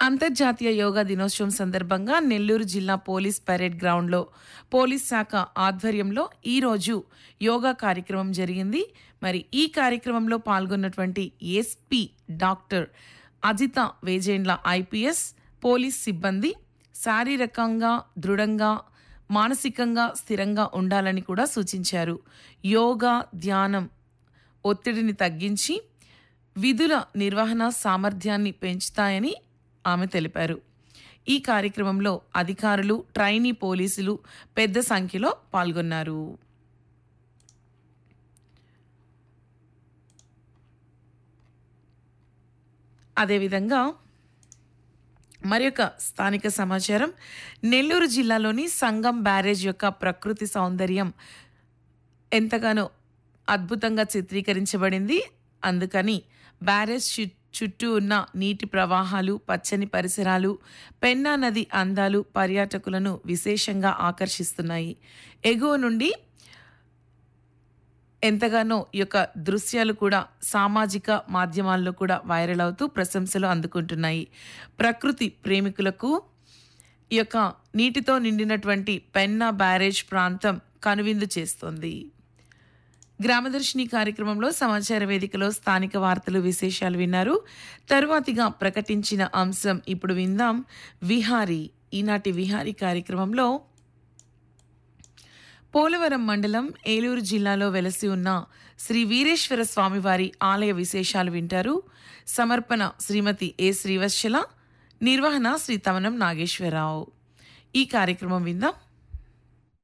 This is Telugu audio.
అంతర్జాతీయ యోగా దినోత్సవం సందర్భంగా నెల్లూరు జిల్లా పోలీస్ పరేడ్ గ్రౌండ్లో పోలీస్ శాఖ ఆధ్వర్యంలో ఈరోజు యోగా కార్యక్రమం జరిగింది మరి ఈ కార్యక్రమంలో పాల్గొన్నటువంటి SP doctor Ajitha Vejendla IPS police సిబ్బంది శారీరకంగా దృఢంగా మానసికంగా స్థిరంగా ఉండాలని కూడా సూచించారు యోగా ధ్యానం ఒత్తిడిని తగ్గించి విధుల నిర్వహణ సామర్థ్యాన్ని పెంచుతాయని ఆమె తెలిపారు ఈ కార్యక్రమంలో అధికారులు ట్రైనీ పోలీసులు పెద్ద సంఖ్యలో పాల్గొన్నారు అదేవిధంగా మరి ఒక స్థానిక సమాచారం నెల్లూరు జిల్లాలోని సంగం బ్యారేజ్ యొక్క ప్రకృతి సౌందర్యం ఎంతగానో అద్భుతంగా చిత్రీకరించబడింది అందుకని బ్యారేజ్ చు- చుట్టూ ఉన్న నీటి ప్రవాహాలు పచ్చని పరిసరాలు పెన్నా నది అందాలు పర్యాటకులను విశేషంగా ఆకర్షిస్తున్నాయి ఎగువ నుండి ఎంతగానో ఈ యొక్క దృశ్యాలు కూడా సామాజిక మాధ్యమాల్లో కూడా వైరల్ అవుతూ ప్రశంసలు అందుకుంటున్నాయి ప్రకృతి ప్రేమికులకు ఈ యొక్క నీటితో నిండినటువంటి పెన్నా బ్యారేజ్ ప్రాంతం కనువిందు చేస్తోంది గ్రామదర్శిని కార్యక్రమంలో సమాచార వేదికలో స్థానిక వార్తలు విశేషాలు విన్నారు తరువాతిగా ప్రకటించిన అంశం ఇప్పుడు విందాం విహారీ ఈనాటి విహారీ కార్యక్రమంలో పోలవరం మండలం ఏలూరు జిల్లాలో వెలసి ఉన్న శ్రీ వీరేశ్వర స్వామివారి ఆలయ విశేషాలు వింటారు సమర్పణ శ్రీమతి ఏ శ్రీవత్సల నిర్వహణ శ్రీ తమనం నాగేశ్వరరావు ఈ కార్యక్రమం విందాం